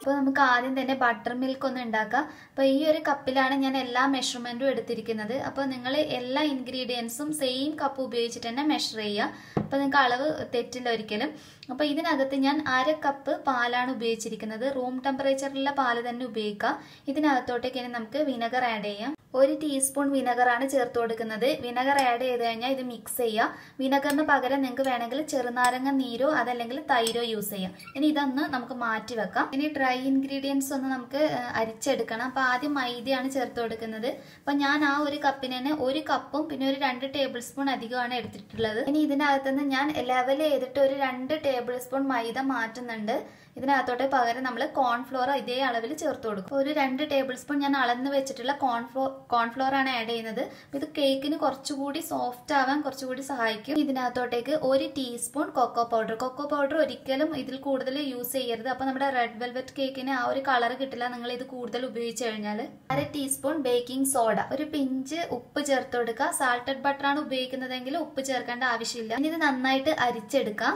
അപ്പോൾ നമുക്ക് ആദ്യം തന്നെ ബട്ടർ മിൽക്ക് ഒന്ന് ഉണ്ടാക്കാം അപ്പോൾ ഈ ഒരു കപ്പിലാണ് ഞാൻ എല്ലാ മെഷർമെൻറ്റും എടുത്തിരിക്കുന്നത് അപ്പോൾ നിങ്ങൾ എല്ലാ ഇൻഗ്രീഡിയൻസും സെയിം കപ്പ് ഉപയോഗിച്ചിട്ട് തന്നെ മെഷർ ചെയ്യുക അപ്പോൾ നിങ്ങൾക്ക് അളവ് തെറ്റില്ല ഒരിക്കലും അപ്പോൾ ഇതിനകത്ത് ഞാൻ അര കപ്പ് പാലാണ് ഉപയോഗിച്ചിരിക്കുന്നത് റൂം ടെമ്പറേച്ചറിലുള്ള പാല് തന്നെ ഉപയോഗിക്കുക ഇതിനകത്തോട്ടേക്ക് ഇനി നമുക്ക് വിനെഗർ ആഡ് ചെയ്യാം ഒരു ടീസ്പൂൺ വിനെഗറാണ് ചേർത്ത് കൊടുക്കുന്നത് വിനെഗർ ആഡ് ചെയ്ത് കഴിഞ്ഞാൽ ഇത് മിക്സ് ചെയ്യുക വിനെഗറിന് പകരം നിങ്ങൾക്ക് വേണമെങ്കിൽ ചെറുനാരങ്ങ നീരോ അതല്ലെങ്കിൽ തൈരോ യൂസ് ചെയ്യാം ഇനി ഇതൊന്ന് നമുക്ക് മാറ്റി വെക്കാം ഇനി ഡ്രൈ ഇൻഗ്രീഡിയൻസ് ഒന്ന് നമുക്ക് ആ, അരിച്ചെടുക്കണം അപ്പോൾ ആദ്യം മൈദയാണ് ചേർത്ത് കൊടുക്കുന്നത് അപ്പോൾ ഞാൻ ആ ഒരു കപ്പിന് തന്നെ ഒരു കപ്പും പിന്നെ ഒരു രണ്ട് ടേബിൾ സ്പൂൺ അധികമാണ് എടുത്തിട്ടുള്ളത് ഇനി ഇതിനകത്തുനിന്ന് ഞാൻ ലെവൽ ചെയ്തിട്ട് ഒരു രണ്ട് ടേബിൾ സ്പൂൺ മൈദ മാറ്റുന്നുണ്ട് ഇതിനകത്തോട്ട് പകരം നമ്മൾ കോൺഫ്ലോർ ഇതേ അളവിൽ ചേർത്ത് കൊടുക്കും ഒരു രണ്ട് ടേബിൾ സ്പൂൺ ഞാൻ അളന്ന് വെച്ചിട്ടുള്ള കോൺഫ്ലോ കോൺഫ്ലോർ ആണ് ആഡ് ചെയ്യുന്നത് ഇത് കേക്കിന് കുറച്ചുകൂടി സോഫ്റ്റ് ആവാൻ കുറച്ചുകൂടി സഹായിക്കും ഇതിനകത്തോട്ടേക്ക് ഒരു teaspoon cocoa powder cocoa powder ഒരിക്കലും ഇതിൽ കൂടുതൽ യൂസ് ചെയ്യരുത് അപ്പൊ നമ്മുടെ റെഡ് വെൽവെറ്റ് കേക്കിന് ആ ഒരു കളർ കിട്ടില്ല നിങ്ങൾ ഇത് കൂടുതൽ ഉപയോഗിച്ച് കഴിഞ്ഞാൽ അര ടീസ്പൂൺ ബേക്കിംഗ് സോഡ ഒരു പിഞ്ച് ഉപ്പ് ചേർത്ത് കൊടുക്കുക സാൾട്ടഡ് ബട്ടർ ആണ് ഉപയോഗിക്കുന്നതെങ്കിൽ ഉപ്പ് ചേർക്കേണ്ട ആവശ്യമില്ല ഇനി ഇത് നന്നായിട്ട് അരിച്ചെടുക്കാം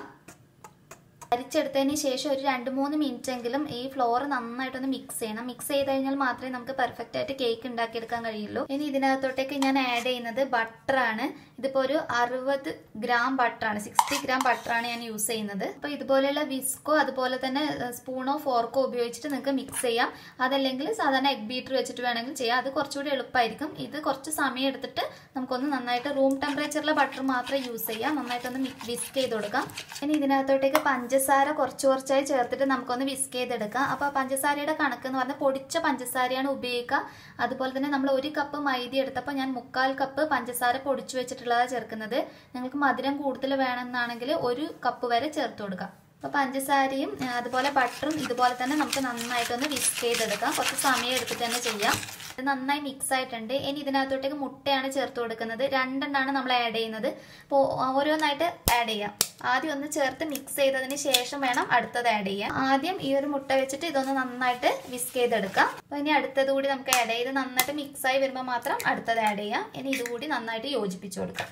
അരിച്ചെടുത്തതിന് ശേഷം ഒരു രണ്ട് മൂന്ന് മിനിറ്റ് എങ്കിലും ഈ ഫ്ലോർ നന്നായിട്ടൊന്ന് മിക്സ് ചെയ്യണം മിക്സ് ചെയ്ത് കഴിഞ്ഞാൽ മാത്രമേ നമുക്ക് പെർഫെക്റ്റ് ആയിട്ട് കേക്ക് ഉണ്ടാക്കിയെടുക്കാൻ കഴിയുള്ളൂ ഇനി ഇതിനകത്തോട്ടേക്ക് ഞാൻ ആഡ് ചെയ്യുന്നത് ബട്ടറാണ് ഇതിപ്പോ ഒരു അറുപത് ഗ്രാം ബട്ടറാണ് സിക്സ്റ്റി ഗ്രാം ബട്ടറാണ് ഞാൻ യൂസ് ചെയ്യുന്നത് അപ്പൊ ഇതുപോലെയുള്ള വിസ്കോ അതുപോലെ തന്നെ സ്പൂണോ ഫോർക്കോ ഉപയോഗിച്ചിട്ട് നിങ്ങൾക്ക് മിക്സ് ചെയ്യാം അതല്ലെങ്കിൽ സാധാരണ എഗ് ബീറ്റർ വെച്ചിട്ട് വേണമെങ്കിൽ ചെയ്യാം അത് കുറച്ചുകൂടി എളുപ്പമായിരിക്കും ഇത് കുറച്ച് സമയം എടുത്തിട്ട് നമുക്കൊന്ന് നന്നായിട്ട് റൂം ടെമ്പറേച്ചറിലെ ബട്ടർ മാത്രമേ യൂസ് ചെയ്യാം നന്നായിട്ടൊന്ന് വിസ്ക് ചെയ്ത് കൊടുക്കാം ഇനി ഇതിനകത്തോട്ടേക്ക് പഞ്ചസാര കുറച്ച് കുറച്ചായി ചേർത്തിട്ട് നമുക്കൊന്ന് വിസ്ക് ചെയ്തെടുക്കാം അപ്പോൾ പഞ്ചസാരയുടെ കണക്ക് എന്ന് പറഞ്ഞാൽ പൊടിച്ച പഞ്ചസാരയാണ് ഉപയോഗിക്കുക അതുപോലെ തന്നെ നമ്മൾ ഒരു കപ്പ് മൈദ എടുത്തപ്പോൾ ഞാൻ മുക്കാൽ കപ്പ് പഞ്ചസാര പൊടിച്ചു വെച്ചിട്ടുള്ളതാണ് ചേർക്കുന്നത് നിങ്ങൾക്ക് മധുരം കൂടുതൽ വേണമെന്നാണെങ്കിൽ ഒരു കപ്പ് വരെ ചേർത്ത് കൊടുക്കാം അപ്പോൾ പഞ്ചസാരയും ആ, അതുപോലെ ബട്ടറും ഇതുപോലെ തന്നെ നമുക്ക് നന്നായിട്ടൊന്ന് വിസ്ക് ചെയ്തെടുക്കാം കുറച്ച് സമയം എടുത്തിട്ട് തന്നെ ചെയ്യാം ഇത് നന്നായി മിക്സ് ആയിട്ടുണ്ട് ഇനി ഇതിനകത്തോട്ടേക്ക് മുട്ടയാണ് ചേർത്ത് കൊടുക്കുന്നത് രണ്ടെണ്ണമാണ് നമ്മൾ ആഡ് ചെയ്യുന്നത് അപ്പോൾ ഓരോന്നായിട്ട് ആഡ് ചെയ്യാം ആദ്യം ഒന്ന് ചേർത്ത് മിക്സ് ചെയ്തതിന് ശേഷം വേണം അടുത്തത് ആഡ് ചെയ്യാൻ ആദ്യം ഈ ഒരു മുട്ട വെച്ചിട്ട് ഇതൊന്ന് നന്നായിട്ട് വിസ്ക് ചെയ്തെടുക്കാം അപ്പോൾ ഇനി അടുത്തത് കൂടി നമുക്ക് ആഡ് ചെയ്ത് നന്നായിട്ട് മിക്സ് ആയി വരുമ്പോൾ മാത്രം അടുത്തത് ആഡ് ചെയ്യാം ഇനി ഇതുകൂടി നന്നായിട്ട് യോജിപ്പിച്ച് കൊടുക്കാം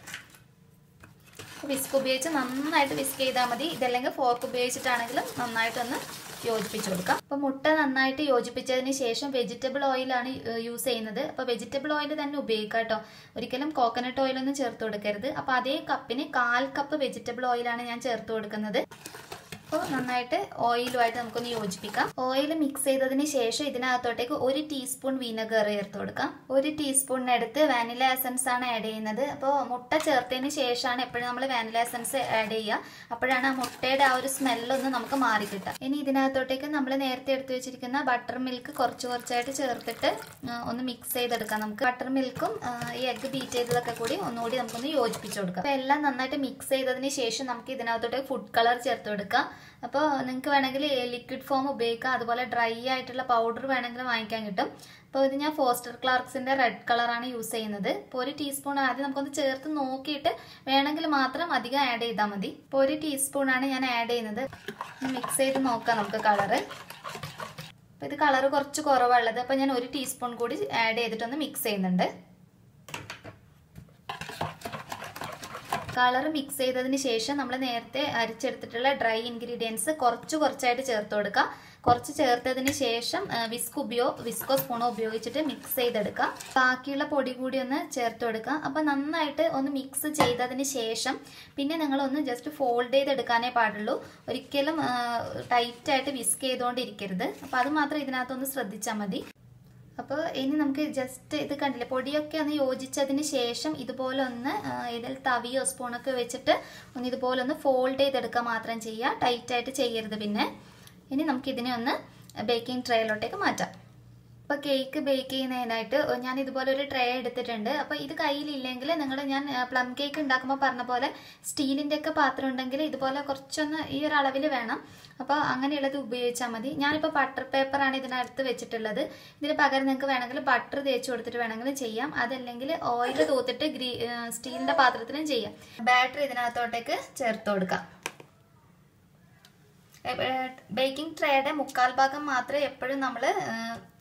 വിസ്ക് ഉപയോഗിച്ച് നന്നായിട്ട് വിസ്ക് ചെയ്താൽ മതി ഇതല്ലെങ്കിൽ ഫോർക്ക് ഉപയോഗിച്ചിട്ടാണെങ്കിലും നന്നായിട്ടൊന്ന് യോജിപ്പിച്ച് കൊടുക്കാം അപ്പോൾ മുട്ട നന്നായിട്ട് യോജിപ്പിച്ചതിന് ശേഷം വെജിറ്റബിൾ ഓയിലാണ് യൂസ് ചെയ്യുന്നത് അപ്പോൾ വെജിറ്റബിൾ ഓയിൽ തന്നെ ഉപയോഗിക്കാം കേട്ടോ ഒരിക്കലും കോക്കനട്ട് ഓയിലൊന്നും ചേർത്ത് കൊടുക്കരുത് അപ്പോൾ അതേ കപ്പിന് കാൽ കപ്പ് വെജിറ്റബിൾ ഓയിലാണ് ഞാൻ ചേർത്ത് കൊടുക്കുന്നത് അപ്പോൾ നന്നായിട്ട് ഓയിലുമായിട്ട് നമുക്കൊന്ന് യോജിപ്പിക്കാം ഓയിൽ മിക്സ് ചെയ്തതിന് ശേഷം ഇതിനകത്തോട്ടേക്ക് ഒരു ടീസ്പൂൺ വിനെഗർ ചേർത്ത് കൊടുക്കാം ഒരു ടീസ്പൂണിനടുത്ത് വാനില എസൻസ് ആണ് ആഡ് ചെയ്യുന്നത് അപ്പോൾ മുട്ട ചേർത്തതിന് ശേഷമാണ് എപ്പോഴും നമ്മൾ വാനില എസൻസ് ആഡ് ചെയ്യുക അപ്പോഴാണ് ആ മുട്ടയുടെ ആ ഒരു സ്മെല്ലൊന്ന് നമുക്ക് മാറി കിട്ടുക ഇനി ഇതിനകത്തോട്ടേക്ക് നമ്മൾ നേരത്തെ എടുത്തു വെച്ചിരിക്കുന്ന ബട്ടർ മിൽക്ക് കുറച്ച് കുറച്ചായിട്ട് ചേർത്തിട്ട് ആ, ഒന്ന് മിക്സ് ചെയ്തെടുക്കാം നമുക്ക് ബട്ടർ മിൽക്കും ആ, ഈ എഗ്ഗ് ബീറ്റ് ചെയ്തതൊക്കെ കൂടി ഒന്നുകൂടി നമുക്കൊന്ന് യോജിപ്പിച്ച് കൊടുക്കാം അപ്പോൾ എല്ലാം നന്നായിട്ട് മിക്സ് ചെയ്തതിന് ശേഷം നമുക്ക് ഇതിനകത്തോട്ട് ഫുഡ് കളർ ചേർത്ത് കൊടുക്കാം അപ്പോൾ നിങ്ങൾക്ക് വേണമെങ്കിൽ ലിക്വിഡ് ഫോം ഉപയോഗിക്കാം അതുപോലെ ഡ്രൈ ആയിട്ടുള്ള പൗഡർ വേണമെങ്കിൽ വാങ്ങിക്കാൻ കിട്ടും അപ്പോൾ ഇത് ഞാൻ ഫോസ്റ്റർ ക്ലാർക്സിന്റെ റെഡ് കളറാണ് യൂസ് ചെയ്യുന്നത് ഇപ്പോൾ ഒരു ടീസ്പൂൺ ആദ്യം നമുക്കൊന്ന് ചേർത്ത് നോക്കിയിട്ട് വേണമെങ്കിൽ മാത്രം അധികം ആഡ് ചെയ്താൽ മതി ഇപ്പോൾ ഒരു ടീസ്പൂണാണ് ഞാൻ ആഡ് ചെയ്യുന്നത് മിക്സ് ചെയ്ത് നോക്കാം നമുക്ക് കളറ് അപ്പോൾ ഇത് കളർ കുറച്ച് കുറവുള്ളത് അപ്പോൾ ഞാൻ ഒരു ടീസ്പൂൺ കൂടി ആഡ് ചെയ്തിട്ടൊന്ന് മിക്സ് ചെയ്യുന്നുണ്ട് കളർ മിക്സ് ചെയ്തതിന് ശേഷം നമ്മൾ നേരത്തെ അരിച്ചെടുത്തിട്ടുള്ള ഡ്രൈ ഇൻഗ്രീഡിയൻസ് കുറച്ച് കുറച്ചായിട്ട് ചേർത്ത് കൊടുക്കുക കുറച്ച് ചേർത്തതിന് ശേഷം വിസ്ക് ഉപയോ വിസ്കോ സ്പൂണോ ഉപയോഗിച്ചിട്ട് മിക്സ് ചെയ്തെടുക്കുക ബാക്കിയുള്ള പൊടി കൂടി ഒന്ന് ചേർത്ത് കൊടുക്കുക അപ്പോൾ നന്നായിട്ട് ഒന്ന് മിക്സ് ചെയ്തതിന് ശേഷം പിന്നെ നിങ്ങൾ ഒന്ന് ജസ്റ്റ് ഫോൾഡ് ചെയ്തെടുക്കാനേ പാടുള്ളൂ ഒരിക്കലും ടൈറ്റായിട്ട് വിസ്ക് ചെയ്തുകൊണ്ടിരിക്കരുത് അപ്പോൾ അത് മാത്രം ഇതിനകത്തൊന്ന് ശ്രദ്ധിച്ചാൽ മതി അപ്പോൾ ഇനി നമുക്ക് ജസ്റ്റ് ഇത് കണ്ടില്ലേ പൊടിയൊക്കെ ഒന്ന് യോജിച്ചതിന് ശേഷം ഇതുപോലെ ഒന്ന് ആ, ഇതിൽ തവിയോ സ്പൂണൊക്കെ വെച്ചിട്ട് ഒന്ന് ഇതുപോലെ ഒന്ന് ഫോൾഡ് ചെയ്തെടുക്കുക മാത്രം ചെയ്യുക ടൈറ്റായിട്ട് ചെയ്യരുത് പിന്നെ ഇനി നമുക്ക് ഇതിനെ ഒന്ന് ബേക്കിംഗ് ട്രേയിലോട്ടേക്ക് മാറ്റാം അപ്പോൾ കേക്ക് ബേക്ക് ചെയ്യുന്നതിനായിട്ട് ഞാൻ ഇതുപോലെ ഒരു ട്രേ എടുത്തിട്ടുണ്ട് അപ്പോൾ ഇത് കയ്യിലില്ലെങ്കിൽ നിങ്ങൾ ഞാൻ പ്ലം കേക്ക് ഉണ്ടാക്കുമ്പോൾ പറഞ്ഞ പോലെ സ്റ്റീലിൻ്റെ ഒക്കെ പാത്രം ഉണ്ടെങ്കിൽ ഇതുപോലെ കുറച്ചൊന്ന് ഈ ഒരു അളവിൽ വേണം അപ്പോൾ അങ്ങനെയുള്ളത് ഉപയോഗിച്ചാൽ മതി ഞാനിപ്പോൾ ബട്ടർ പേപ്പറാണ് ഇതിനടുത്ത് വെച്ചിട്ടുള്ളത് ഇതിന് പകരം നിങ്ങൾക്ക് വേണമെങ്കിൽ ബട്ടർ തേച്ച് കൊടുത്തിട്ട് വേണമെങ്കിൽ ചെയ്യാം അതല്ലെങ്കിൽ ഓയിൽ തൂത്തിട്ട് ഗ്രീ സ്റ്റീലിൻ്റെ പാത്രത്തിലും ചെയ്യാം ബാറ്ററി ഇതിനകത്തോട്ടേക്ക് ചേർത്ത് കൊടുക്കാം ബേക്കിംഗ് ട്രേയുടെ മുക്കാൽ ഭാഗം മാത്രമേ എപ്പോഴും നമ്മൾ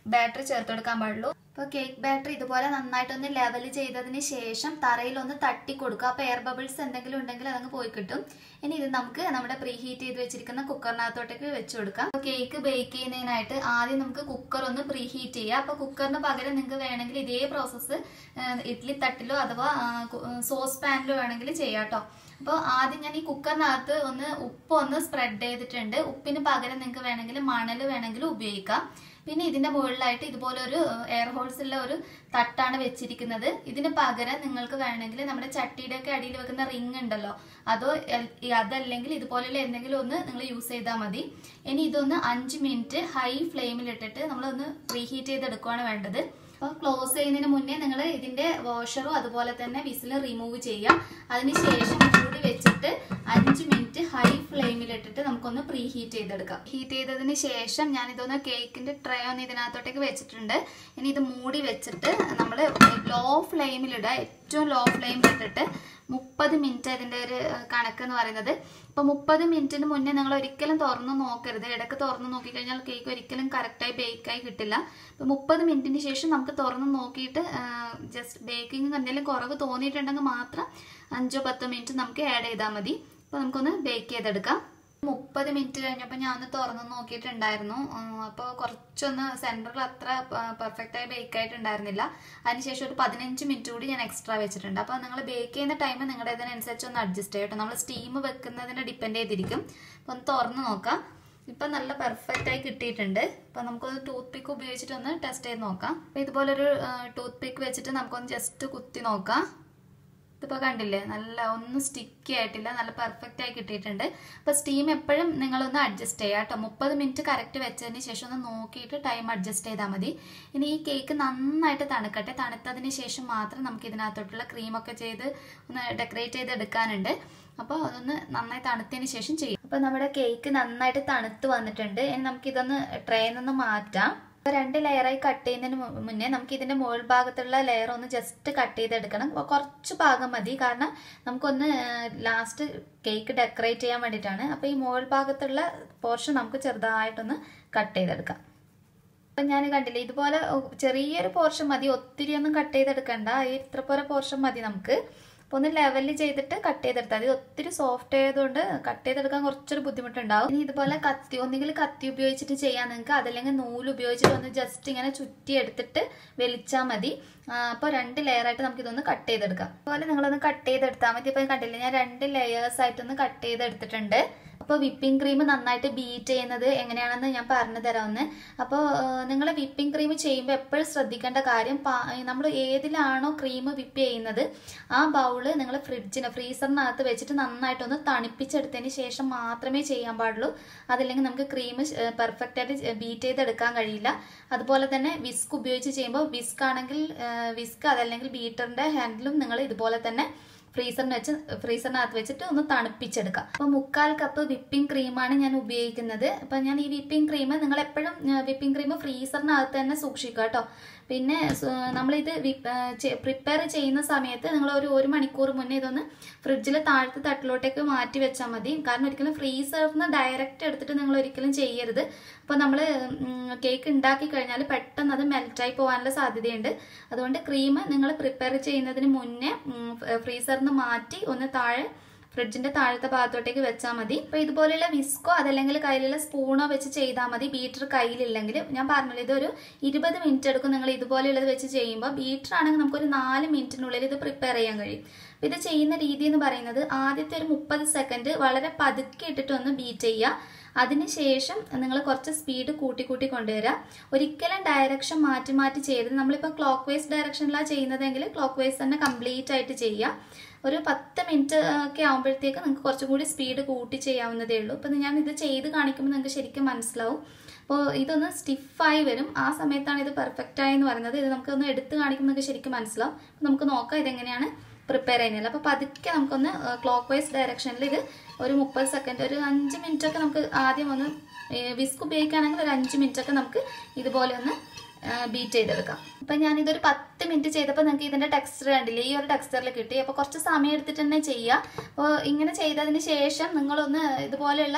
ബാറ്ററി ചേർത്ത് കൊടുക്കാൻ പാടുള്ളൂ അപ്പോൾ കേക്ക് ബാറ്ററി ഇതുപോലെ നന്നായിട്ടൊന്ന് ലെവൽ ചെയ്തതിന് ശേഷം തറയിൽ ഒന്ന് തട്ടി കൊടുക്കുക അപ്പോൾ എയർ ബബിൾസ് എന്തെങ്കിലും ഉണ്ടെങ്കിൽ അതങ്ങ് പോയി കിട്ടും ഇനി ഇത് നമുക്ക് നമ്മുടെ പ്രീ ഹീറ്റ് ചെയ്ത് വെച്ചിരിക്കുന്ന കുക്കറിനകത്തോട്ടേക്ക് വെച്ച് കൊടുക്കാം അപ്പോൾ കേക്ക് ബേക്ക് ചെയ്യുന്നതിനായിട്ട് ആദ്യം നമുക്ക് കുക്കർ ഒന്ന് പ്രീ ഹീറ്റ് ചെയ്യാം അപ്പോൾ കുക്കറിന് പകരം നിങ്ങൾക്ക് വേണമെങ്കിൽ ഇതേ പ്രോസസ്സ് ഇഡ്ഡലി തട്ടിലോ അഥവാ സോസ് പാനിലോ വേണമെങ്കിൽ ചെയ്യാം കേട്ടോ അപ്പോൾ ആദ്യം ഞാൻ ഈ കുക്കറിനകത്ത് ഒന്ന് ഉപ്പ് ഒന്ന് സ്പ്രെഡ് ചെയ്തിട്ടുണ്ട് ഉപ്പിന് പകരം നിങ്ങൾക്ക് വേണമെങ്കിൽ മണൽ വേണമെങ്കിൽ ഉപയോഗിക്കാം പിന്നെ ഇതിന്റെ മുകളിലായിട്ട് ഇതുപോലെ ഒരു എയർ ഹോൾസ് ഉള്ള ഒരു തട്ടാണ് വെച്ചിരിക്കുന്നത് ഇതിന് പകരം നിങ്ങൾക്ക് വേണമെങ്കിൽ നമ്മുടെ ചട്ടിയുടെ ഒക്കെ അടിയിൽ വെക്കുന്ന റിങ് ഉണ്ടല്ലോ അതോ എൽ- അതല്ലെങ്കിൽ ഇതുപോലെയുള്ള എന്തെങ്കിലും ഒന്ന് നിങ്ങൾ യൂസ് ചെയ്താൽ മതി ഇനി ഇതൊന്ന് അഞ്ച് മിനിറ്റ് ഹൈ ഫ്ലെയിമിൽ ഇട്ടിട്ട് നമ്മളൊന്ന് പ്രീഹീറ്റ് ചെയ്തെടുക്കുകയാണ് വേണ്ടത് അപ്പോൾ ക്ലോസ് ചെയ്യുന്നതിന് മുന്നേ നിങ്ങൾ ഇതിന്റെ വാഷറും അതുപോലെ തന്നെ വിസിൽ റിമൂവ് ചെയ്യാം അതിനുശേഷം മൂടി വെച്ചിട്ട് അഞ്ച് മിനിറ്റ് ഹൈ ഫ്ലെയിമിൽ ഇട്ടിട്ട് നമുക്കൊന്ന് പ്രീ ഹീറ്റ് ചെയ്തെടുക്കാം ഹീറ്റ് ചെയ്തതിന് ശേഷം ഞാൻ ഇതൊന്ന് കേക്കിന്റെ ട്രേ ഒന്ന് ഇതിനകത്തോട്ടേക്ക് വെച്ചിട്ടുണ്ട് ഇനി ഇത് മൂടി വെച്ചിട്ട് നമ്മൾ ലോ ഫ്ലെയിമിലിടുക ഏറ്റവും ലോ ഫ്ലെയിമിൽ ഇട്ടിട്ട് മുപ്പത് മിനിറ്റ് അതിന്റെ ഒരു ഏഹ്, കണക്ക് എന്ന് പറയുന്നത് ഇപ്പൊ മുപ്പത് മിനിറ്റിന് മുന്നേ നിങ്ങൾ ഒരിക്കലും തുറന്ന് നോക്കരുത് ഇടയ്ക്ക് തുറന്ന് നോക്കിക്കഴിഞ്ഞാൽ കേക്ക് ഒരിക്കലും കറക്റ്റായി ബേക്കായി കിട്ടില്ല ഇപ്പൊ മുപ്പത് മിനിറ്റിന് ശേഷം നമുക്ക് തുറന്ന് നോക്കിയിട്ട് ജസ്റ്റ് ബേക്കിംഗ് എന്തെങ്കിലും കുറവ് തോന്നിയിട്ടുണ്ടെങ്കിൽ മാത്രം അഞ്ചോ പത്തോ മിനിറ്റ് നമുക്ക് ആഡ് ചെയ്താൽ മതി അപ്പൊ നമുക്കൊന്ന് ബേക്ക് ചെയ്തെടുക്കാം മുപ്പത് മിനിറ്റ് കഴിഞ്ഞപ്പോൾ ഞാൻ ഒന്ന് തുറന്ന് നോക്കിയിട്ടുണ്ടായിരുന്നു അപ്പോൾ കുറച്ചൊന്ന് സെൻറ്ററിൽ അത്ര പെർഫെക്റ്റ് ആയി ബേക്ക് ആയിട്ടുണ്ടായിരുന്നില്ല അതിനുശേഷം ഒരു പതിനഞ്ച് മിനിറ്റ് കൂടി ഞാൻ എക്സ്ട്രാ വെച്ചിട്ടുണ്ട് അപ്പോൾ നിങ്ങൾ ബേക്ക് ചെയ്യുന്ന ടൈം നിങ്ങളുടെ ഇതിനനുസരിച്ച് ഒന്ന് അഡ്ജസ്റ്റ് ചെയ്യട്ടോ നമ്മൾ സ്റ്റീം വെക്കുന്നതിനെ ഡിപ്പെൻഡ് ചെയ്തിരിക്കും അപ്പോൾ ഒന്ന് തുറന്ന് നോക്കാം ഇപ്പം നല്ല പെർഫെക്റ്റ് ആയി കിട്ടിയിട്ടുണ്ട് അപ്പോൾ നമുക്കൊന്ന് ടൂത്ത് പിക്ക് ഉപയോഗിച്ചിട്ട് ഒന്ന് ടെസ്റ്റ് ചെയ്ത് നോക്കാം അപ്പോൾ ഇതുപോലൊരു ടൂത്ത് പിക്ക് വെച്ചിട്ട് നമുക്കൊന്ന് ജസ്റ്റ് കുത്തി നോക്കാം ഇതിപ്പോൾ കണ്ടില്ലേ നല്ല ഒന്നും സ്റ്റിക്കി ആയിട്ടില്ല നല്ല പെർഫെക്റ്റ് ആയി കിട്ടിയിട്ടുണ്ട് അപ്പോൾ സ്റ്റീം എപ്പോഴും നിങ്ങളൊന്ന് അഡ്ജസ്റ്റ് ചെയ്യുക കേട്ടോ മുപ്പത് മിനിറ്റ് കറക്റ്റ് വെച്ചതിന് ശേഷം ഒന്ന് നോക്കിയിട്ട് ടൈം അഡ്ജസ്റ്റ് ചെയ്താൽ മതി ഇനി ഈ കേക്ക് നന്നായിട്ട് തണുക്കട്ടെ തണുത്തതിന് ശേഷം മാത്രം നമുക്ക് ഇതിനകത്തോട്ടുള്ള ക്രീമൊക്കെ ചെയ്ത് ഒന്ന് ഡെക്കറേറ്റ് ചെയ്ത് എടുക്കാനുണ്ട് അപ്പോൾ അതൊന്ന് നന്നായി തണുത്തതിന് ശേഷം ചെയ്യും അപ്പോൾ നമ്മുടെ കേക്ക് നന്നായിട്ട് തണുത്ത് വന്നിട്ടുണ്ട് ഇനി നമുക്കിതൊന്ന് ട്രേയിൽ നിന്ന് മാറ്റാം അപ്പോൾ രണ്ട് ലെയറായി കട്ട് ചെയ്യുന്നതിന് മു- മുന്നേ നമുക്ക് ഇതിന്റെ മുകൾ ഭാഗത്തുള്ള ലെയർ ഒന്ന് ജസ്റ്റ് കട്ട് ചെയ്തെടുക്കണം അപ്പോൾ കുറച്ച് ഭാഗം മതി കാരണം നമുക്കൊന്ന് ലാസ്റ്റ് കേക്ക് ഡെക്കറേറ്റ് ചെയ്യാൻ വേണ്ടിയിട്ടാണ് അപ്പോൾ ഈ മുകൾ ഭാഗത്തുള്ള പോർഷൻ നമുക്ക് ചെറുതായിട്ടൊന്ന് കട്ട് ചെയ്തെടുക്കാം അപ്പം ഞാൻ കണ്ടില്ലേ ഇതുപോലെ ചെറിയൊരു പോർഷൻ മതി ഒത്തിരി ഒന്നും കട്ട് ചെയ്തെടുക്കണ്ട ഈ ഇത്ര പോലെ പോർഷൻ മതി നമുക്ക് അപ്പോൾ ഒന്ന് ലെവലിൽ ചെയ്തിട്ട് കട്ട് ചെയ്തെടുത്താൽ മതി ഒത്തിരി സോഫ്റ്റ് ആയതുകൊണ്ട് കട്ട് ചെയ്തെടുക്കാൻ കുറച്ചൊരു ബുദ്ധിമുട്ടുണ്ടാവും ഇനി ഇതുപോലെ കത്തി ഒന്നുകിൽ കത്തി ഉപയോഗിച്ചിട്ട് ചെയ്യാൻ നിങ്ങൾക്ക് അതല്ലെങ്കിൽ നൂല് ഉപയോഗിച്ചിട്ട് ഒന്ന് ജസ്റ്റ് ഇങ്ങനെ ചുറ്റി എടുത്തിട്ട് വലിച്ചാൽ മതി അപ്പോൾ രണ്ട് ലെയർ ആയിട്ട് നമുക്ക് ഇതൊന്ന് കട്ട് ചെയ്തെടുക്കാം അതുപോലെ നിങ്ങളൊന്ന് കട്ട് ചെയ്തെടുത്താൽ മതി ഇപ്പം കണ്ടില്ലേ ഞാൻ രണ്ട് ലെയേഴ്സ് ആയിട്ടൊന്ന് കട്ട് ചെയ്തെടുത്തിട്ടുണ്ട് അപ്പോൾ വിപ്പിംഗ് ക്രീം നന്നായിട്ട് ബീറ്റ് ചെയ്യുന്നത് എങ്ങനെയാണെന്ന് ഞാൻ പറഞ്ഞു തരാമെന്ന് അപ്പോൾ നിങ്ങൾ വിപ്പിംഗ് ക്രീം ചെയ്യുമ്പോൾ എപ്പോഴും ശ്രദ്ധിക്കേണ്ട കാര്യം നമ്മൾ ഏതിലാണോ ക്രീം വിപ്പ് ചെയ്യുന്നത് ആ ബൗള് നിങ്ങൾ ഫ്രിഡ്ജിന് ഫ്രീസറിനകത്ത് വെച്ചിട്ട് നന്നായിട്ടൊന്ന് തണുപ്പിച്ചെടുത്തതിന് ശേഷം മാത്രമേ ചെയ്യാൻ പാടുള്ളൂ അതല്ലെങ്കിൽ നമുക്ക് ക്രീം പെർഫെക്റ്റ് ആയിട്ട് ബീറ്റ് ചെയ്തെടുക്കാൻ കഴിയില്ല അതുപോലെ തന്നെ വിസ്ക് ഉപയോഗിച്ച് ചെയ്യുമ്പോൾ വിസ്ക് ആണെങ്കിൽ വിസ്ക് അതല്ലെങ്കിൽ ബീറ്ററിന്റെ ഹാൻഡിലും നിങ്ങൾ ഇതുപോലെ തന്നെ ഫ്രീസറിന് വെച്ച് ഫ്രീസറിനകത്ത് വെച്ചിട്ട് ഒന്ന് തണുപ്പിച്ചെടുക്കാം അപ്പോൾ മുക്കാൽ കപ്പ് വിപ്പിംഗ് ക്രീമാണ് ഞാൻ ഉപയോഗിക്കുന്നത് അപ്പം ഞാൻ ഈ വിപ്പിംഗ് ക്രീം നിങ്ങൾ എപ്പോഴും വിപ്പിംഗ് ക്രീം ഫ്രീസറിനകത്ത് തന്നെ സൂക്ഷിക്കുക കേട്ടോ പിന്നെ സ- നമ്മളിത് പ്രിപ്പയർ ചെയ്യുന്ന സമയത്ത് നിങ്ങൾ ഒരു ഒരു മണിക്കൂർ മുന്നേ ഇതൊന്ന് ഫ്രിഡ്ജിൽ താഴത്തെ തട്ടിലോട്ടേക്ക് മാറ്റി വെച്ചാൽ മതി കാരണം ഒരിക്കലും ഫ്രീസറിൽ നിന്ന് ഡയറക്റ്റ് എടുത്തിട്ട് നിങ്ങൾ ഒരിക്കലും ചെയ്യരുത് അപ്പോൾ നമ്മൾ കേക്ക് ഉണ്ടാക്കി കഴിഞ്ഞാൽ പെട്ടെന്ന് അത് മെൽറ്റായി പോകാനുള്ള സാധ്യതയുണ്ട് അതുകൊണ്ട് ക്രീം നിങ്ങൾ പ്രിപ്പയർ ചെയ്യുന്നതിന് മുന്നേ ഫ്രീസറിൽ നിന്ന് മാറ്റി ഒന്ന് താഴെ ഫ്രിഡ്ജിന്റെ താഴത്തെ ഭാഗത്തോട്ടേക്ക് വെച്ചാൽ മതി അപ്പൊ ഇതുപോലെയുള്ള വിസ്കോ അതല്ലെങ്കിൽ കയ്യിലുള്ള സ്പൂണോ വെച്ച് ചെയ്താൽ മതി ബീറ്റർ കയ്യിലില്ലെങ്കിൽ ഞാൻ പറഞ്ഞില്ല ഇതൊരു ഇരുപത് മിനിറ്റ് എടുക്കും നിങ്ങൾ ഇതുപോലെയുള്ളത് വെച്ച് ചെയ്യുമ്പോൾ ബീറ്റർ ആണെങ്കിൽ നമുക്കൊരു നാല് മിനിറ്റിനുള്ളിൽ ഇത് പ്രിപ്പയർ ചെയ്യാൻ കഴിയും അപ്പൊ ഇത് ചെയ്യുന്ന രീതി എന്ന് പറയുന്നത് ആദ്യത്തെ ഒരു മുപ്പത് സെക്കൻഡ് വളരെ പതുക്കെ ഇട്ടിട്ട് ഒന്ന് ബീറ്റ് ചെയ്യുക അതിനുശേഷം നിങ്ങൾ കുറച്ച് സ്പീഡ് കൂട്ടി കൂട്ടി കൊണ്ടുവരിക ഒരിക്കലും ഡയറക്ഷൻ മാറ്റി മാറ്റി ചെയ്യരുത് നമ്മളിപ്പോൾ ക്ലോക്ക് വൈസ് ഡയറക്ഷനിലാണ് ചെയ്യുന്നതെങ്കിൽ ക്ലോക്ക് വൈസ് തന്നെ കംപ്ലീറ്റ് ആയിട്ട് ചെയ്യുക ഒരു പത്ത് മിനിറ്റ് ഒക്കെ ആകുമ്പോഴത്തേക്ക് നിങ്ങൾക്ക് കുറച്ചും കൂടി സ്പീഡ് കൂട്ടി ചെയ്യാവുന്നതേ ഉള്ളൂ അപ്പം ഞാൻ ഇത് ചെയ്ത് കാണിക്കുമ്പോൾ നിങ്ങൾക്ക് ശരിക്കും മനസ്സിലാവും അപ്പോൾ ഇതൊന്ന് സ്റ്റിഫായി വരും ആ സമയത്താണ് ഇത് പെർഫെക്റ്റ് ആയി എന്ന് പറയുന്നത് ഇത് നമുക്കൊന്ന് എടുത്ത് കാണിക്കുമ്പോൾ നിങ്ങൾക്ക് ശരിക്കും മനസ്സിലാവും അപ്പോൾ നമുക്ക് നോക്കാം ഇതെങ്ങനെയാണ് പ്രിപ്പയർ ചെയ്യുന്നത് അപ്പോൾ പതുക്കെ നമുക്കൊന്ന് ക്ലോക്ക് വൈസ് ഡയറക്ഷനിൽ ഇത് ഒരു മുപ്പത് സെക്കൻഡ് ഒരു അഞ്ച് മിനിറ്റ് ഒക്കെ നമുക്ക് ആദ്യം ഒന്ന് വിസ്ക് ഉപയോഗിക്കുകയാണെങ്കിൽ ഒരു അഞ്ച് മിനിറ്റ് ഒക്കെ നമുക്ക് ഇതുപോലെ ഒന്ന് ബീറ്റ് ചെയ്തെടുക്കാം അപ്പൊ ഞാനിതൊരു പത്ത് മിനിറ്റ് ചെയ്തപ്പോൾ നിങ്ങൾക്ക് ഇതിന്റെ ടെക്സ്ചർ കണ്ടില്ലേ ഈ ഒരു ടെക്സ്ചറിൽ കിട്ടി അപ്പോൾ കുറച്ച് സമയം എടുത്തിട്ട് തന്നെ ചെയ്യുക അപ്പോൾ ഇങ്ങനെ ചെയ്തതിന് ശേഷം നിങ്ങളൊന്ന് ഇതുപോലെയുള്ള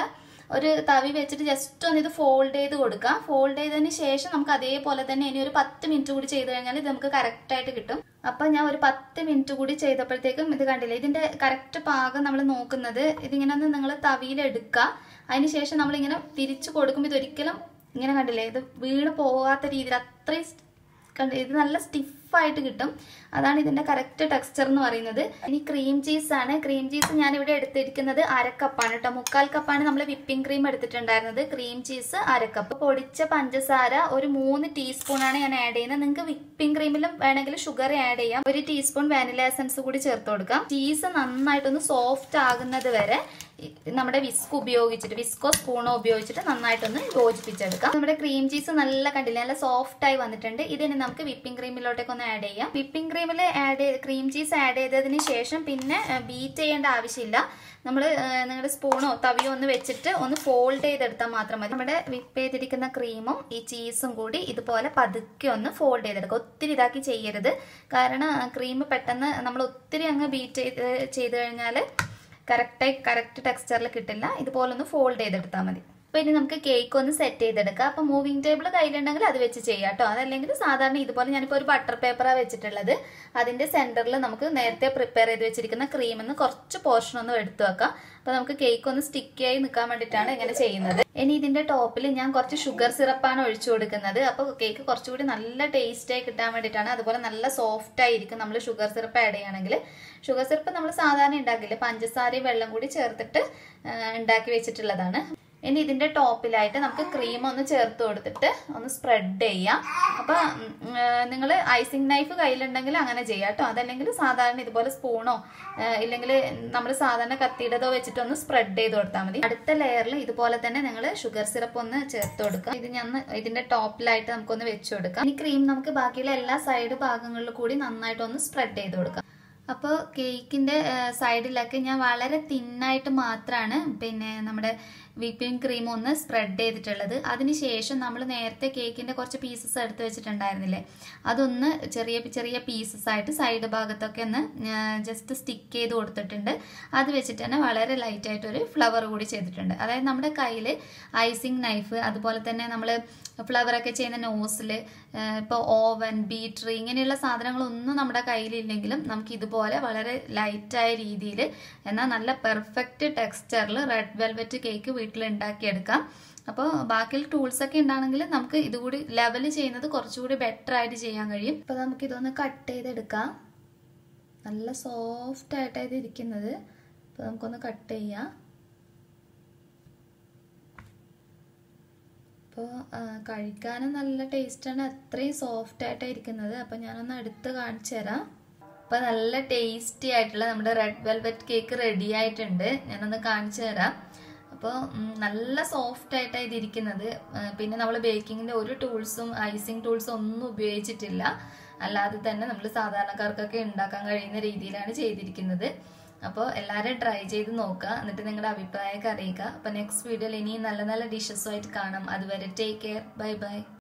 ഒരു തവി വെച്ചിട്ട് ജസ്റ്റ് ഒന്ന് ഇത് ഫോൾഡ് ചെയ്ത് കൊടുക്കാം ഫോൾഡ് ചെയ്തതിന് ശേഷം നമുക്ക് അതേപോലെ തന്നെ ഇനി ഒരു പത്ത് മിനിറ്റ് കൂടി ചെയ്ത് കഴിഞ്ഞാൽ ഇത് നമുക്ക് കറക്റ്റ് ആയിട്ട് കിട്ടും അപ്പൊ ഞാൻ ഒരു പത്ത് മിനിറ്റ് കൂടി ചെയ്തപ്പോഴത്തേക്കും ഇത് കണ്ടില്ലേ ഇതിന്റെ കറക്റ്റ് പാകം നമ്മൾ നോക്കുന്നത് ഇതിങ്ങനെ ഒന്ന് നിങ്ങൾ തവിയിലെടുക്കുക അതിന് ശേഷം നമ്മളിങ്ങനെ തിരിച്ചു കൊടുക്കുമ്പോൾ ഇതൊരിക്കലും ഇങ്ങനെ കണ്ടില്ലേ ഇത് വീണ് പോകാത്ത രീതിയിൽ അത്രയും കണ്ട് ഇത് നല്ല സ്റ്റിഫായിട്ട് കിട്ടും അതാണ് ഇതിന്റെ കറക്റ്റ് ടെക്സ്ചർ എന്ന് പറയുന്നത് ഇനി ക്രീം ചീസ് ആണ് ക്രീം ചീസ് ഞാൻ ഇവിടെ എടുത്തിരിക്കുന്നത് അരക്കപ്പാണ് കേട്ടോ മുക്കാൽ കപ്പാണ് നമ്മൾ വിപ്പിംഗ് ക്രീം എടുത്തിട്ടുണ്ടായിരുന്നത് ക്രീം ചീസ് അരക്കപ്പ് പൊടിച്ച പഞ്ചസാര ഒരു മൂന്ന് ടീസ്പൂൺ ആണ് ഞാൻ ആഡ് ചെയ്യുന്നത് നിങ്ങൾക്ക് വിപ്പിംഗ് ക്രീമിലും വേണമെങ്കിൽ ഷുഗർ ആഡ് ചെയ്യാം ഒരു ടീസ്പൂൺ വാനില എസൻസ് കൂടി ചേർത്ത് കൊടുക്കാം ചീസ് നന്നായിട്ടൊന്ന് സോഫ്റ്റ് ആകുന്നത് വരെ നമ്മുടെ വിസ്ക് ഉപയോഗിച്ചിട്ട് വിസ്കോ സ്പൂണോ ഉപയോഗിച്ചിട്ട് നന്നായിട്ടൊന്ന് യോജിപ്പിച്ചെടുക്കാം നമ്മുടെ ക്രീം ചീസ് നല്ല കണ്ടില്ല നല്ല സോഫ്റ്റ് ആയി വന്നിട്ടുണ്ട് ഇതിന് നമുക്ക് വിപ്പിംഗ് ക്രീമിലോട്ടേക്ക് ഒന്ന് ആഡ് ചെയ്യാം വിപ്പിംഗ് ക്രീമിൽ ആഡ് ക്രീം ചീസ് ആഡ് ചെയ്തതിന് ശേഷം പിന്നെ ബീറ്റ് ചെയ്യേണ്ട ആവശ്യമില്ല നമ്മൾ നിങ്ങളുടെ സ്പൂണോ തവിയോ ഒന്ന് വെച്ചിട്ട് ഒന്ന് ഫോൾഡ് ചെയ്തെടുത്താൽ മാത്രം മതി നമ്മുടെ വിപ്പ് ചെയ്തിരിക്കുന്ന ക്രീമും ഈ ചീസും കൂടി ഇതുപോലെ പതുക്കെ ഒന്ന് ഫോൾഡ് ചെയ്തെടുക്കുക ഒത്തിരി ഇതാക്കി ചെയ്യരുത് കാരണം ക്രീം പെട്ടെന്ന് നമ്മൾ ഒത്തിരി അങ്ങ് ബീറ്റ് ചെയ്ത് ചെയ്ത് കഴിഞ്ഞാൽ കറക്റ്റായി കറക്റ്റ് ടെക്സ്ചറിൽ കിട്ടില്ല ഇതുപോലെ ഒന്ന് ഫോൾഡ് ചെയ്തെടുത്താൽ മതി അപ്പോൾ ഇനി നമുക്ക് കേക്ക് ഒന്ന് സെറ്റ് ചെയ്തെടുക്കാം അപ്പോൾ മൂവിങ് ടേബിൾ കയ്യിലുണ്ടെങ്കിൽ അത് വെച്ച് ചെയ്യാം കേട്ടോ അതല്ലെങ്കിൽ സാധാരണ ഇതുപോലെ ഞാനിപ്പോൾ ഒരു ബട്ടർ പേപ്പറാണ് വെച്ചിട്ടുള്ളത് അതിന്റെ സെന്ററിൽ നമുക്ക് നേരത്തെ പ്രിപ്പയർ ചെയ്ത് വെച്ചിരിക്കുന്ന ക്രീമിന്ന് കുറച്ച് പോർഷൻ ഒന്ന് എടുത്തു വെക്കാം അപ്പോൾ നമുക്ക് കേക്ക് ഒന്ന് സ്റ്റിക്കി ആയി നിൽക്കാൻ വേണ്ടിയിട്ടാണ് ഇങ്ങനെ ചെയ്യുന്നത് ഇനി ഇതിന്റെ ടോപ്പിൽ ഞാൻ കുറച്ച് ഷുഗർ സിറപ്പാണ് ഒഴിച്ചു കൊടുക്കുന്നത് അപ്പോൾ കേക്ക് കുറച്ചുകൂടി നല്ല ടേസ്റ്റ് ആയി കിട്ടാൻ വേണ്ടിയിട്ടാണ് അതുപോലെ നല്ല സോഫ്റ്റ് ആയിരിക്കും നമ്മൾ ഷുഗർ സിറപ്പ് ആഡ് ചെയ്യുകയാണെങ്കിൽ ഷുഗർ സിറപ്പ് നമ്മൾ സാധാരണ ഉണ്ടാക്കില്ല പഞ്ചസാരയും വെള്ളം കൂടി ചേർത്തിട്ട് ഉണ്ടാക്കി വെച്ചിട്ടുള്ളതാണ് ഇനി ഇതിന്റെ ടോപ്പിലായിട്ട് നമുക്ക് ക്രീം ഒന്ന് ചേർത്ത് കൊടുത്തിട്ട് ഒന്ന് സ്പ്രെഡ് ചെയ്യാം അപ്പൊ നിങ്ങൾ ഐസിങ് നൈഫ് കയ്യിലുണ്ടെങ്കിൽ അങ്ങനെ ചെയ്യാം കേട്ടോ അതല്ലെങ്കിൽ സാധാരണ ഇതുപോലെ സ്പൂണോ ഇല്ലെങ്കിൽ നമ്മൾ സാധാരണ കത്തിയുടേതോ വെച്ചിട്ട് ഒന്ന് സ്പ്രെഡ് ചെയ്ത് കൊടുത്താൽ മതി അടുത്ത ലെയറിൽ ഇതുപോലെ തന്നെ നിങ്ങൾ ഷുഗർ സിറപ്പ് ഒന്ന് ചേർത്ത് കൊടുക്കുക ഇത് ഞാൻ ഇതിന്റെ ടോപ്പിലായിട്ട് നമുക്കൊന്ന് വെച്ച് കൊടുക്കാം ഈ ക്രീം നമുക്ക് ബാക്കിയുള്ള എല്ലാ സൈഡ് ഭാഗങ്ങളിലും കൂടി നന്നായിട്ടൊന്ന് സ്പ്രെഡ് ചെയ്ത് കൊടുക്കാം അപ്പോൾ കേക്കിൻ്റെ സൈഡിലൊക്കെ ഞാൻ വളരെ തിന്നായിട്ട് മാത്രമാണ് പിന്നെ നമ്മുടെ വിപ്പിംഗ് ക്രീം ഒന്ന് സ്പ്രെഡ് ചെയ്തിട്ടുള്ളത് അതിനുശേഷം നമ്മൾ നേരത്തെ കേക്കിൻ്റെ കുറച്ച് പീസസ് എടുത്ത് വെച്ചിട്ടുണ്ടായിരുന്നില്ലേ അതൊന്ന് ചെറിയ ചെറിയ പീസസ് ആയിട്ട് സൈഡ് ഭാഗത്തൊക്കെ ഒന്ന് ജസ്റ്റ് സ്റ്റിക്ക് ചെയ്ത് കൊടുത്തിട്ടുണ്ട് അത് വെച്ചിട്ട് തന്നെ വളരെ ലൈറ്റായിട്ട് ഒരു ഫ്ലവർ കൂടി ചെയ്തിട്ടുണ്ട് അതായത് നമ്മുടെ കയ്യിൽ ഐസിങ് നൈഫ് അതുപോലെ തന്നെ നമ്മൾ ഫ്ലവറൊക്കെ ചെയ്യുന്ന നോസിൽ ഇപ്പോൾ ഓവൻ ബീറ്റർ ഇങ്ങനെയുള്ള സാധനങ്ങളൊന്നും നമ്മുടെ കയ്യിലില്ലെങ്കിലും നമുക്ക് ഇതുപോലെ വളരെ ലൈറ്റായ രീതിയിൽ എന്നാൽ നല്ല പെർഫെക്റ്റ് ടെക്സ്ചറിൽ റെഡ് വെൽവെറ്റ് കേക്ക് വീട്ടിൽ ഉണ്ടാക്കിയെടുക്കാം അപ്പോൾ ബാക്കിയുള്ള ടൂൾസ് ഒക്കെ ഉണ്ടാണെങ്കിൽ നമുക്ക് ഇതുകൂടി ലെവൽ ചെയ്യുന്നത് കുറച്ചുകൂടി ബെറ്റർ ആയിട്ട് ചെയ്യാൻ കഴിയും അപ്പോൾ നമുക്ക് ഇതൊന്ന് കട്ട് ചെയ്തെടുക്കാം നല്ല സോഫ്റ്റ് ആയിട്ടാണ് ഇരിക്കുന്നത് അപ്പോൾ നമുക്കൊന്ന് കട്ട് ചെയ്യാം അപ്പോൾ കഴിക്കാനും നല്ല ടേസ്റ്റാണ് അത്രയും സോഫ്റ്റ് ആയിട്ടാണ് ഇരിക്കുന്നത് അപ്പോൾ ഞാനൊന്ന് അടുത്ത് കാണിച്ചു തരാം അപ്പോൾ നല്ല ടേസ്റ്റി ആയിട്ടുള്ള നമ്മുടെ റെഡ് വെൽവെറ്റ് കേക്ക് റെഡി ആയിട്ടുണ്ട് ഞാനൊന്ന് കാണിച്ചു തരാം അപ്പോൾ നല്ല സോഫ്റ്റ് ആയിട്ടാണ് ഇതിരിക്കുന്നത് പിന്നെ നമ്മൾ ബേക്കിങ്ങിൻ്റെ ഒരു ടൂൾസും ഐസിങ് ടൂൾസും ഒന്നും ഉപയോഗിച്ചിട്ടില്ല അല്ലാതെ തന്നെ നമ്മൾ സാധാരണക്കാർക്കൊക്കെ ഉണ്ടാക്കാൻ കഴിയുന്ന രീതിയിലാണ് ചെയ്തിരിക്കുന്നത് അപ്പോൾ എല്ലാവരും ട്രൈ ചെയ്ത് നോക്കുക എന്നിട്ട് നിങ്ങളുടെ അഭിപ്രായമൊക്കെ അറിയിക്കുക അപ്പോൾ നെക്സ്റ്റ് വീഡിയോയിൽ ഇനിയും നല്ല നല്ല ഡിഷസുമായിട്ട് കാണാം അതുവരെ ടേക്ക് കെയർ ബൈ ബൈ